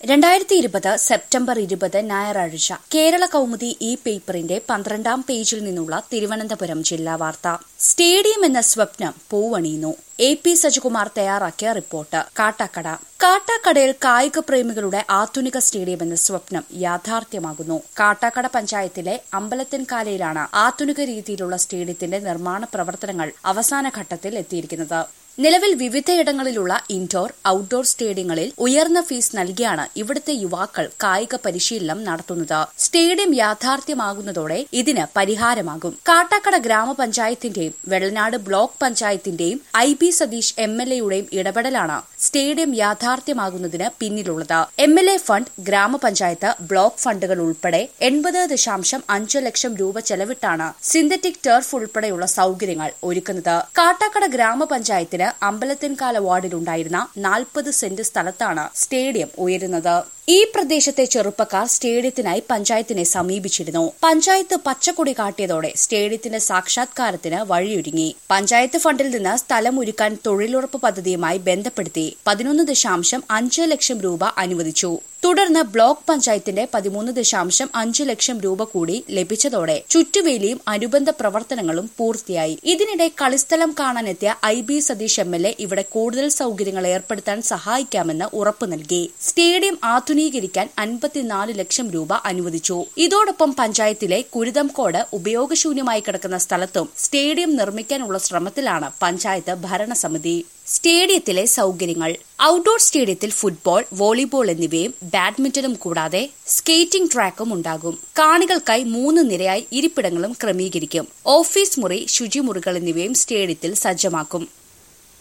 രണ്ടായിരത്തി ഇരുപത് സെപ്റ്റംബർ ഇരുപത് ഞായറാഴ്ച കേരള കൗമുദി ഈ പേപ്പറിന്റെ പന്ത്രണ്ടാം പേജിൽ നിന്നുള്ള തിരുവനന്തപുരം ജില്ലാ വാർത്ത സ്റ്റേഡിയം എന്ന സ്വപ്നം പൂവണിയുന്നു എ പി സജികുമാർ തയ്യാറാക്കിയ റിപ്പോർട്ട് കാട്ടാക്കട കാട്ടാക്കടയിൽ കായിക പ്രേമികളുടെ ആധുനിക സ്റ്റേഡിയം എന്ന സ്വപ്നം യാഥാർത്ഥ്യമാകുന്നു കാട്ടാക്കട പഞ്ചായത്തിലെ അമ്പലത്തിൻകാലയിലാണ് ആധുനിക രീതിയിലുള്ള സ്റ്റേഡിയത്തിന്റെ നിർമ്മാണ പ്രവർത്തനങ്ങൾ അവസാന ഘട്ടത്തിൽ എത്തിയിരിക്കുന്നത് നിലവിൽ വിവിധയിടങ്ങളിലുള്ള ഇൻഡോർ ഔട്ട്ഡോർ സ്റ്റേഡിയങ്ങളിൽ ഉയർന്ന ഫീസ് നൽകിയാണ് ഇവിടുത്തെ യുവാക്കൾ കായിക പരിശീലനം നടത്തുന്നത് സ്റ്റേഡിയം യാഥാർത്ഥ്യമാകുന്നതോടെ ഇതിന് പരിഹാരമാകും കാട്ടാക്കട ഗ്രാമപഞ്ചായത്തിന്റെയും വെള്ളനാട് ബ്ലോക്ക് പഞ്ചായത്തിന്റെയും I B Satheesh M L എയുടെയും ഇടപെടലാണ് സ്റ്റേഡിയം യാഥാർത്ഥ്യമാകുന്നതിന് പിന്നിലുള്ളത് എം എൽ എ ഫണ്ട് ഗ്രാമപഞ്ചായത്ത് ബ്ലോക്ക് ഫണ്ടുകൾ ഉൾപ്പെടെ എൺപത് ദശാംശം അഞ്ച് ലക്ഷം രൂപ ചെലവിട്ടാണ് സിന്തറ്റിക് ടർഫ് ഉൾപ്പെടെയുള്ള സൌകര്യങ്ങൾ ഒരുക്കുന്നത് കാട്ടാക്കട ഗ്രാമപഞ്ചായത്തിന് അമ്പലത്തിൻകാല വാർഡിലുണ്ടായിരുന്ന നാൽപ്പത് സെന്റ് സ്ഥലത്താണ് സ്റ്റേഡിയം ഉയരുന്നത് ഈ പ്രദേശത്തെ ചെറുപ്പക്കാർ സ്റ്റേഡിയത്തിനായി പഞ്ചായത്തിനെ സമീപിച്ചിരുന്നു പഞ്ചായത്ത് പച്ചക്കൊടി കാട്ടിയതോടെ സ്റ്റേഡിയത്തിന്റെ സാക്ഷാത്കാരത്തിന് വഴിയൊരുങ്ങി പഞ്ചായത്ത് ഫണ്ടിൽ നിന്ന് സ്ഥലം ഒരുക്കാൻ തൊഴിലുറപ്പ് പദ്ധതിയുമായി ബന്ധപ്പെടുത്തി പതിനൊന്ന് ദശാംശം അഞ്ച് ലക്ഷം രൂപ അനുവദിച്ചു തുടർന്ന് ബ്ലോക്ക് പഞ്ചായത്തിന്റെ പതിമൂന്ന് ദശാംശം അഞ്ച് ലക്ഷം രൂപ കൂടി ലഭിച്ചതോടെ ചുറ്റുവേലിയും അനുബന്ധ പ്രവർത്തനങ്ങളും പൂർത്തിയായി ഇതിനിടെ കളിസ്ഥലം കാണാനെത്തിയ I B Satheesh M L A ഇവിടെ കൂടുതൽ സൌകര്യങ്ങൾ ഏർപ്പെടുത്താൻ സഹായിക്കാമെന്ന് ഉറപ്പു നൽകി സ്റ്റേഡിയം ആധുനീകരിക്കാൻ അൻപത്തിനാല് ലക്ഷം രൂപ അനുവദിച്ചു ഇതോടൊപ്പം പഞ്ചായത്തിലെ കുരുതംകോട് ഉപയോഗശൂന്യമായി കിടക്കുന്ന സ്ഥലത്തും സ്റ്റേഡിയം നിർമ്മിക്കാനുള്ള ശ്രമത്തിലാണ് പഞ്ചായത്ത് ഭരണസമിതി സ്റ്റേഡിയത്തിലെ സൌകര്യങ്ങൾ ഔട്ട്ഡോർ സ്റ്റേഡിയത്തിൽ ഫുട്ബോൾ വോളിബോൾ എന്നിവയും ബാഡ്മിന്റണും കൂടാതെ സ്കേറ്റിംഗ് ട്രാക്കും ഉണ്ടാകും കാണികൾക്കായി മൂന്ന് നിരയായി ഇരിപ്പിടങ്ങളും ക്രമീകരിക്കും ഓഫീസ് മുറി ശുചിമുറികൾ എന്നിവയും സ്റ്റേഡിയത്തിൽ സജ്ജമാക്കും